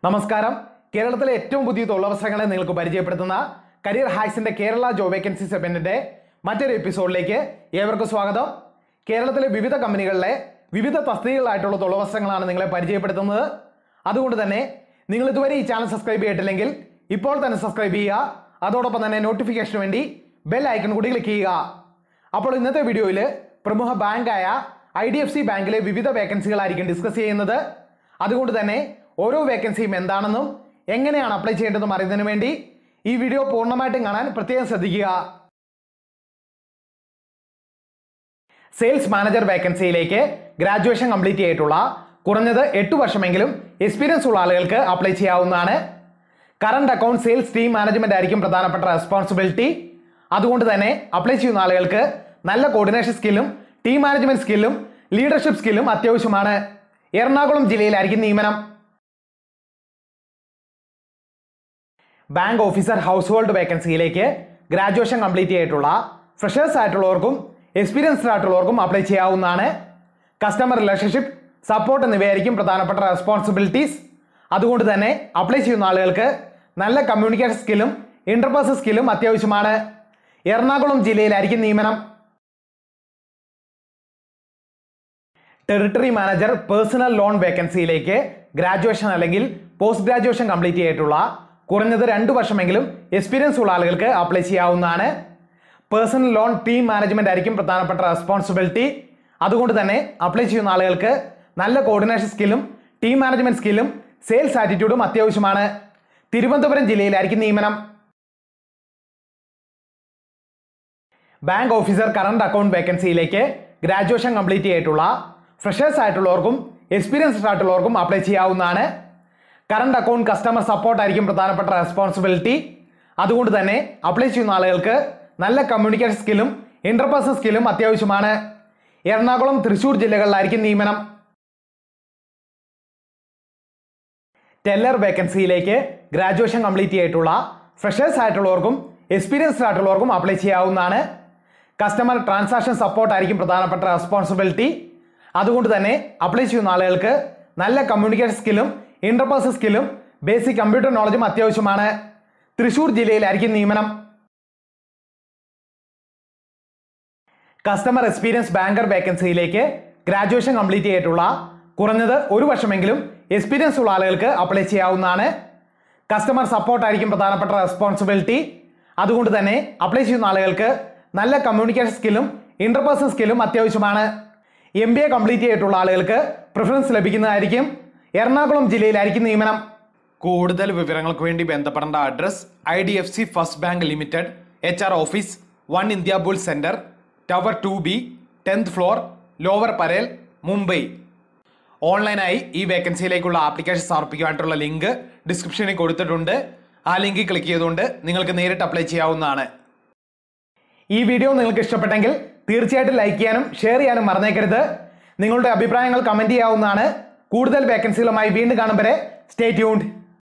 നമസ്കാരം കേരളത്തിലെ ഏറ്റവും പുതിയ തൊഴിലവസരങ്ങളെ നിങ്ങൾക്ക് പരിചയപ്പെടുത്തുന്ന കരിയർ ഹാക്സിന്റെ കേരള ജോബ് വേക്കൻസി സെവന്റിന്റെ മറ്റൊരു എപ്പിസോഡിലേക്ക് ഏവർക്കും സ്വാഗതം കേരളത്തിലെ വിവിധ കമ്പനികളിലെ വിവിധ തസ്തികകളായിട്ടുള്ള തൊഴിലവസരങ്ങളാണ് നിങ്ങളെ പരിചയപ്പെടുത്തുന്നത് അതുകൊണ്ട് തന്നെ നിങ്ങൾ ഇതുവരെ ഈ ചാനൽ സബ്സ്ക്രൈബ് ചെയ്തിട്ടില്ലെങ്കിൽ ഇപ്പോൾ തന്നെ സബ്സ്ക്രൈബ് ചെയ്യുക അതോടൊപ്പം തന്നെ നോട്ടിഫിക്കേഷന് വേണ്ടി ബെൽ ഐക്കൺ കൂടി ക്ലിക്ക് ചെയ്യുക അപ്പോൾ ഇന്നത്തെ വീഡിയോയിൽ പ്രമുഖ ബാങ്കായ ഐ ഡി എഫ് സി ബാങ്കിലെ വിവിധ വേക്കൻസികളായിരിക്കും ഡിസ്കസ് ചെയ്യുന്നത് അതുകൊണ്ട് തന്നെ ഓരോ വേക്കൻസിയും എന്താണെന്നും എങ്ങനെയാണ് അപ്ലൈ ചെയ്യേണ്ടതെന്നും അറിയുന്നതിന് വേണ്ടി ഈ വീഡിയോ പൂർണ്ണമായിട്ടും കാണാൻ പ്രത്യേകം ശ്രദ്ധിക്കുക സെയിൽസ് മാനേജർ വേക്കൻസിയിലേക്ക് ഗ്രാജുവേഷൻ കംപ്ലീറ്റ് ചെയ്തിട്ടുള്ള കുറഞ്ഞത് എട്ട് വർഷമെങ്കിലും എക്സ്പീരിയൻസ് ഉള്ള ആളുകൾക്ക് അപ്ലൈ ചെയ്യാവുന്നതാണ് current account sales team management ആയിരിക്കും പ്രധാനപ്പെട്ട റെസ്പോൺസിബിലിറ്റി അതുകൊണ്ട് തന്നെ അപ്ലൈ ചെയ്യുന്ന ആളുകൾക്ക് നല്ല കോർഡിനേഷൻ സ്കില്ലും ടീം മാനേജ്മെന്റ് സ്കില്ലും ലീഡർഷിപ്പ് സ്കില്ലും അത്യാവശ്യമാണ് എറണാകുളം ജില്ലയിലായിരിക്കും നിയമനം ബാങ്ക് ഓഫീസർ ഹൗസ് ഹോൾഡ് വേക്കൻസിയിലേക്ക് ഗ്രാജുവേഷൻ കംപ്ലീറ്റ് ചെയ്തിട്ടുള്ള ഫ്രഷേഴ്സ് ആയിട്ടുള്ളവർക്കും എക്സ്പീരിയൻസ്ഡ് ആയിട്ടുള്ളവർക്കും അപ്ലൈ ചെയ്യാവുന്നതാണ് കസ്റ്റമർ റിലേഷൻഷിപ്പ് സപ്പോർട്ട് എന്നിവയായിരിക്കും പ്രധാനപ്പെട്ട റെസ്പോൺസിബിലിറ്റീസ് അതുകൊണ്ട് തന്നെ അപ്ലൈ ചെയ്യുന്ന ആളുകൾക്ക് നല്ല കമ്മ്യൂണിക്കേഷൻ സ്കില്ലും ഇന്റർപേഴ്സണൽ സ്കില്ലും അത്യാവശ്യമാണ് എറണാകുളം ജില്ലയിലായിരിക്കും നിയമനം ടെറിട്ടറി മാനേജർ പേഴ്സണൽ ലോൺ വേക്കൻസിയിലേക്ക് ഗ്രാജുവേഷൻ അല്ലെങ്കിൽ പോസ്റ്റ് ഗ്രാജുവേഷൻ കംപ്ലീറ്റ് ചെയ്തിട്ടുള്ള കുറഞ്ഞത് രണ്ട് വർഷമെങ്കിലും എക്സ്പീരിയൻസ് ഉള്ള ആളുകൾക്ക് അപ്ലൈ ചെയ്യാവുന്നതാണ് പേഴ്സണൽ ലോൺ ടീം മാനേജ്മെന്റ് ആയിരിക്കും പ്രധാനപ്പെട്ട റെസ്പോൺസിബിലിറ്റി അതുകൊണ്ട് തന്നെ അപ്ലൈ ചെയ്യുന്ന ആളുകൾക്ക് നല്ല കോർഡിനേഷൻ സ്കില്ലും ടീം മാനേജ്മെന്റ് സ്കില്ലും സെയിൽസ് ആറ്റിറ്റ്യൂഡും അത്യാവശ്യമാണ് തിരുവനന്തപുരം ജില്ലയിലായിരിക്കും നിയമനം ബാങ്ക് ഓഫീസർ കറണ്ട് അക്കൗണ്ട് വേക്കൻസിയിലേക്ക് ഗ്രാജുവേഷൻ കംപ്ലീറ്റ് ചെയ്തിട്ടുള്ള ഫ്രഷേഴ്സ് ആയിട്ടുള്ളവർക്കും എക്സ്പീരിയൻസ്ഡ് ആയിട്ടുള്ളവർക്കും അപ്ലൈ ചെയ്യാവുന്നതാണ് കറണ്ട് അക്കൗണ്ട് കസ്റ്റമർ സപ്പോർട്ട് ആയിരിക്കും പ്രധാനപ്പെട്ട റെസ്പോൺസിബിലിറ്റി അതുകൊണ്ട് തന്നെ അപ്ലൈ ചെയ്യുന്ന ആളുകൾക്ക് നല്ല കമ്മ്യൂണിക്കേഷൻ സ്കില്ലും ഇന്റർപേഴ്സണൽ സ്കില്ലും അത്യാവശ്യമാണ് എറണാകുളം തൃശൂർ ജില്ലകളിലായിരിക്കും നിയമനം ടെല്ലർ വേക്കൻസിയിലേക്ക് ഗ്രാജുവേഷൻ കംപ്ലീറ്റ് ചെയ്തിട്ടുള്ള ഫ്രഷേഴ്സ് ആയിട്ടുള്ളവർക്കും എക്സ്പീരിയൻസ്ഡ് ആയിട്ടുള്ളവർക്കും അപ്ലൈ ചെയ്യാവുന്നതാണ് കസ്റ്റമർ ട്രാൻസാക്ഷൻ സപ്പോർട്ട് ആയിരിക്കും പ്രധാനപ്പെട്ട റെസ്പോൺസിബിലിറ്റി അതുകൊണ്ട് തന്നെ അപ്ലൈ ചെയ്യുന്ന ആളുകൾക്ക് നല്ല കമ്മ്യൂണിക്കേഷൻ സ്കില്ലും ഇന്റർപേഴ്സണൽ സ്കില്ലും ബേസിക് കമ്പ്യൂട്ടർ നോളജും അത്യാവശ്യമാണ് തൃശൂർ ജില്ലയിലായിരിക്കും നിയമനം കസ്റ്റമർ എക്സ്പീരിയൻസ് ബാങ്കർ വേക്കൻസിയിലേക്ക് ഗ്രാജുവേഷൻ കംപ്ലീറ്റ് ചെയ്തിട്ടുള്ള കുറഞ്ഞത് ഒരു വർഷമെങ്കിലും എക്സ്പീരിയൻസ് ഉള്ള ആളുകൾക്ക് അപ്ലൈ ചെയ്യാവുന്നതാണ് കസ്റ്റമർ സപ്പോർട്ട് ആയിരിക്കും പ്രധാനപ്പെട്ട റെസ്പോൺസിബിലിറ്റി അതുകൊണ്ട് തന്നെ അപ്ലൈ ചെയ്യുന്ന ആളുകൾക്ക് നല്ല കമ്മ്യൂണിക്കേഷൻ സ്കില്ലും ഇന്റർപേഴ്സണൽ സ്കില്ലും അത്യാവശ്യമാണ് എം ബി എ കംപ്ലീറ്റ് ചെയ്തിട്ടുള്ള ആളുകൾക്ക് പ്രിഫറൻസ് ലഭിക്കുന്നതായിരിക്കും എറണാകുളം ജില്ലയിലായിരിക്കും നിയമനം കൂടുതൽ വിവരങ്ങൾക്ക് വേണ്ടി ബന്ധപ്പെടേണ്ട address I D F C first bank limited H R office one India bull centre tower two B tenth floor lower Parel Mumbai ഓൺലൈനായി ഈ വേക്കൻസിയിലേക്കുള്ള ആപ്ലിക്കേഷൻ സമർപ്പിക്കുവാനായിട്ടുള്ള ലിങ്ക് ഡിസ്ക്രിപ്ഷനിൽ കൊടുത്തിട്ടുണ്ട് ആ ലിങ്കിൽ ക്ലിക്ക് ചെയ്തുകൊണ്ട് നിങ്ങൾക്ക് നേരിട്ട് അപ്ലൈ ചെയ്യാവുന്നതാണ് ഈ വീഡിയോ നിങ്ങൾക്ക് ഇഷ്ടപ്പെട്ടെങ്കിൽ തീർച്ചയായിട്ടും ലൈക്ക് ചെയ്യാനും ഷെയർ ചെയ്യാനും മറന്നേക്കരുത് നിങ്ങളുടെ അഭിപ്രായങ്ങൾ കമന്റ് ചെയ്യാവുന്നതാണ് കൂടുതൽ വേക്കൻസികളുമായി വീണ്ടും കാണും വരെ സ്റ്റേ ട്യൂൺഡ്